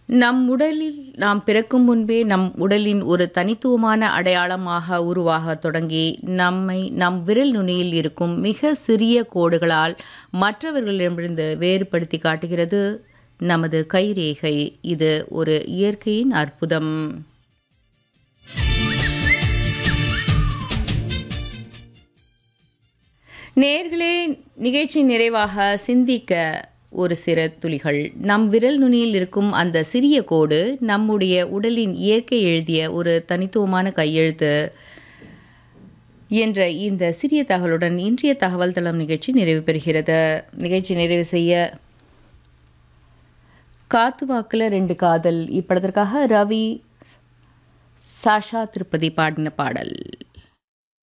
நம் உடலில் நாம் பிறக்கும் முன்பே நம் உடலின் ஒரு தனித்துவமான அடையாளமாக உருவாகத் தொடங்கி நம்மை நம் விரல் நுனியில் இருக்கும் மிக சிறிய கோடுகளால் மற்றவர்களிடமிருந்து வேறுபடுத்தி காட்டுகிறது நமது கைரேகை இது ஒரு இயற்கையின் அற்புதம் நேர்களே நிகழ்ச்சி நிறைவாக சிந்திக்க ஒரு சில துளிகள் நம் விரல் நுனியில் இருக்கும் அந்த சிறிய கோடு நம்முடைய உடலின் இயற்கை எழுதிய ஒரு தனித்துவமான கையெழுத்து என்ற இந்த சிறிய தகவலுடன் இன்றைய தகவல் தளம் நிகழ்ச்சி நிறைவு பெறுகிறது நிகழ்ச்சி நிறைவு செய்ய காத்து வாக்கில் ரெண்டு காதல் இப்படத்திற்காக ரவி சாஷா திருப்பதி பாடின பாடல்